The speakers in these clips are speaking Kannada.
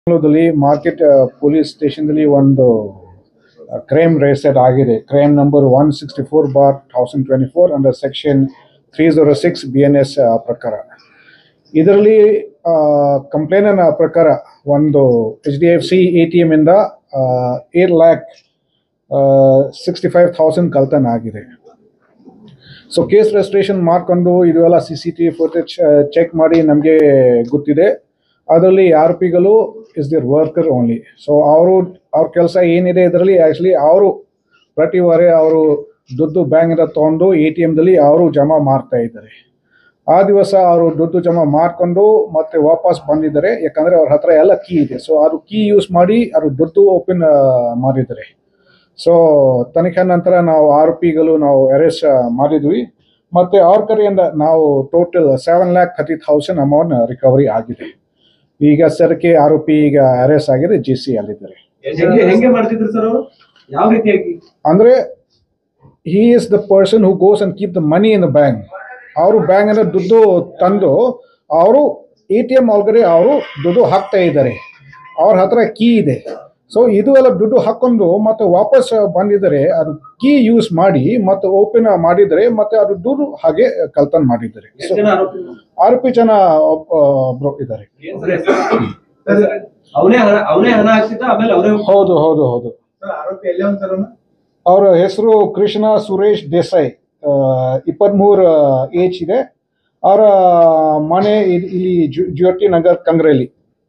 ಬೆಂಗಳೂರಲ್ಲಿ ಮಾರ್ಕೆಟ್ ಪೊಲೀಸ್ ಸ್ಟೇಷನ್ದಲ್ಲಿ ಒಂದು ಕ್ರೈಮ್ ರಿಜಿಸ್ಟರ್ಡ್ ಆಗಿದೆ crime number one sixty four bar thousand twenty four under section three zero six B N S ಪ್ರಕಾರ ಇದರಲ್ಲಿ ಕಂಪ್ಲೇನಿನ ಪ್ರಕಾರ ಒಂದು H D F C A T ಎಮ್ಮಿಂದ eight lakh sixty five thousand ಕಳ್ತನ ಆಗಿದೆ ಸೊ ಕೇಸ್ ರಿಜಿಸ್ಟ್ರೇಷನ್ ಮಾಡ್ಕೊಂಡು ಇದೆಲ್ಲ C C T footage check ಮಾಡಿ ನಮಗೆ ಗೊತ್ತಿದೆ ಅದರಲ್ಲಿ ಆರ್ ಪಿಗಳು is their worker only so ಅವರು ಅವ್ರ ಕೆಲಸ ಏನಿದೆ ಇದರಲ್ಲಿ ಆ್ಯಕ್ಚುಲಿ ಅವರು ಪ್ರತಿ ವಾರ ಅವರು ದುಡ್ಡು ಬ್ಯಾಂಕಿಂದ ತೊಗೊಂಡು ಎ ಟಿ ಎಮ್ದಲ್ಲಿ ಅವರು ಜಮಾ ಮಾಡ್ತಾ ಇದ್ದಾರೆ ಆ ದಿವಸ ಅವರು ದುಡ್ಡು ಜಮಾ ಮಾಡಿಕೊಂಡು ಮತ್ತೆ ವಾಪಸ್ ಬಂದಿದ್ದಾರೆ ಯಾಕಂದರೆ ಅವ್ರ ಹತ್ರ ಎಲ್ಲ ಕೀ ಇದೆ ಸೊ ಅದು ಕೀ ಯೂಸ್ ಮಾಡಿ ಅವರು ದುಡ್ಡು ಓಪನ್ ಮಾಡಿದ್ದಾರೆ ಸೊ ತನಿಖೆ ನಂತರ ನಾವು ಆರೋಪಿಗಳು ನಾವು ಅರೆಸ್ಟ್ ಮಾಡಿದ್ವಿ ಮತ್ತೆ ಅವ್ರ ಕಡೆಯಿಂದ ನಾವು total seven lakh thirty thousand amount recovery ಆಗಿದೆ ಈಗ ಸರಕ್ಕೆ ಆರೋಪಿ ಈಗ ಅರೆಸ್ಟ್ ಆಗಿದೆ ಜಿ ಸಿ ಅಲ್ಲಿದ್ದಾರೆ ಹೆಂಗೆ ಹೆಂಗೆ ಮಾಡ್ತಿದ್ರು ಸರ್ ಅವರು ಯಾವ ರೀತಿಯಾಗಿ ಅಂದ್ರೆ he is the person who goes and keep the money in the bank ಅವರು ಬ್ಯಾಂಕಿನ ದುಡ್ಡು ತಂದು ಅವರು ಎ ಟಿ ಎಮ್ ಒಳಗಡೆ ಅವರು ದುಡ್ಡು ಹಾಕ್ತಾ ಇದ್ದಾರೆ ಅವ್ರ ಹತ್ರ ಕೀ ಇದೆ ಸೊ ಇದು ಎಲ್ಲ ದುಡ್ಡು ಹಾಕೊಂಡು ಮತ್ತೆ ವಾಪಸ್ ಬಂದಿದ್ದಾರೆ ಅದು ಕೀ ಯೂಸ್ ಮಾಡಿ ಮತ್ತೆ ಓಪನ್ ಮಾಡಿದರೆ ಮತ್ತೆ ಅದು ದುಡ್ಡು ಹಾಗೆ ಕಳ್ತನ ಮಾಡಿದ್ದಾರೆ ಎಷ್ಟು ಸೊ ಜನ ಆರೋಪಿಗಳು ಆರೋಪಿ ಜನ ಒಬ್ಬ- ಒಬ್ರು ಇದ್ದಾರೆ ಏನ್ ಸರ್ ಹೆಸರು? ಅವನೇ ಹಣ ಅವನೇ ಹಣ ಹಾಕ್ತಿದ್ದ ಆಮೇಲೆ ಅವರೇ ಹೌದು ಹೌದು ಹೌದು ಆರೋಪಿ ಎಲ್ಲೇ ಒಂದು ಸರ್ ಅವರ ಹೆಸರು ಕೃಷ್ಣ ಸುರೇಶ್ ದೇಸಾಯಿ ಇಪ್ಪತ್ತ್ಮೂರು ಏಜ್ ಇದೆ ಅವರ ಮನೆ ಇಲ್- ಇಲ್ಲಿ ಜು- ಜ್ಯೋತಿ ನಗರ್ ಕಂಗ್ರೆಲಿ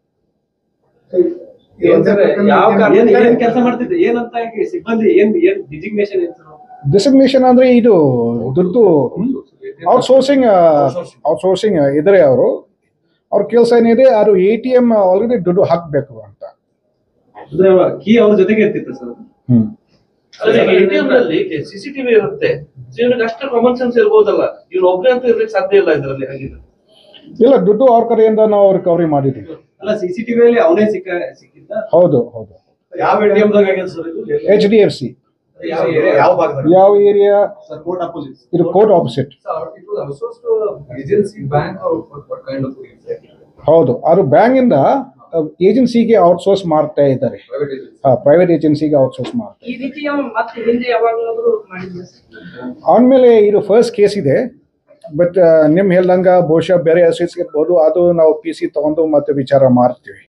ಏನ್ ಸರ್ ಯಾವ ಕಾರಣ ಏನ್ ಏನ್ ಕೆಲಸ ಮಾಡ್ತಿದ್ದೆ ಏನಂತ ಆಗಿ ಸಿಬ್ಬಂದಿ ಏನ್ ಏನ್ ಡಿಸಿಗ್ನೇಷನ್ ಏನ್ ಸರ್ ಡಿಸಿಗ್ನೇಷನ್ ಅಂದ್ರೆ ಇದು ದುಡ್ಡು ಔಟ್ಸೋರ್ಸಿಂಗ್ ಔಟ್ಸೋರ್ಸಿಂಗ್ ಇದ್ದಾರೆ ಅವರು ಅವ್ರ ಕೆಲಸ ಏನಿದೆ ಅದು ಎ ಟಿ ಎಮ್ ಆಲ್ರೆಡಿ ದುಡ್ಡು ಹಾಕಬೇಕು ಅಂತ ಅಂದ್ರೆ ಕೀ ಅವ್ರ ಜೊತೆಗೆ ಇರ್ತಿತ್ತು ಸರ್ ಹ್ಮ್ ಎಟಿಎಂ ನಲ್ಲಿ ಸಿಸಿಟಿವಿ ಇರುತ್ತೆ So ಇವ್ನಿಗೆ ಅಷ್ಟು ಕಾಮನ್ ಸೆನ್ಸ್ ಇರ್ಬೋದಲ್ಲ ಇವ್ರು ಒಬ್ಬನೇ ಅಂತ ಇರ್ಲಿಕ್ಕೆ ಸಾಧ್ಯ ಇಲ್ಲ ಇದರಲ್ಲಿ ಹಾಗಿದ್ರೆ ಇಲ್ಲ ದುಡ್ಡು ಅವ್ರ ಕಡೆಯಿಂದ ನಾವು ರಿಕವರಿ ಮಾಡಿದ್ವಿ ಅಲ್ಲ ಸಿಸಿಟಿವಿ ಅಲ್ಲಿ ಅವನೇ ಸಿಕ್ಕ ಸಿಕ್ಕಿದ್ದ ಹೌದು ಹೌದು ಯಾವ ಎಟಿಎಂ ದಾಗ ಆಗಿದೆ ಸರ್ ಇದು ಎಚ್ ಡಿ ಎಫ್ ಸಿ ಯಾವ area? ಯಾವ ಭಾಗದಲ್ಲಿ ಯಾವ ಏರಿಯಾ ಸರ್ ಕೋರ್ಟ್ ಅಪೋಸಿಟ್ ಇದು court opposite it was outsourced to a agency bank or what, what kind of thing? ಹೌದು ಅದು ಬ್ಯಾಂಕಿಂದ ಏಜೆನ್ಸಿಗೆ ಔಟ್ಸೋರ್ಸ್ ಮಾಡ್ತಾ ಇದ್ದಾರೆ Private agency. ಪ್ರೈವೇಟ್ ಏಜೆನ್ಸಿಗೆ ಔಟ್ಸೋರ್ಸ್ ಮಾಡ್ತಾರೆ ಈ ರೀತಿ ಅವ್ನು ಮತ್ತೆ ಹಿಂದೆ ಯಾವಾಗಲಾದ್ರೂ ಮಾಡಿದ್ದೆ ಸರ್ ಆಮೇಲೆ ಇದು ಫಸ್ಟ್ ಕೇಸ್ ಇದೆ ಬಟ್ ನಿಮ್ ಹೇಳ್ದಂಗ ಬಹುಶಃ ಬೇರೆ ಅಸೋಸಿಯೇಟ್ಸ್ ಇರ್ಬೋದು ಅದು ನಾವು ಪಿ ಸಿ ತಗೊಂಡು ಮತ್ತೆ ವಿಚಾರ ಮಾಡ್ತೀವಿ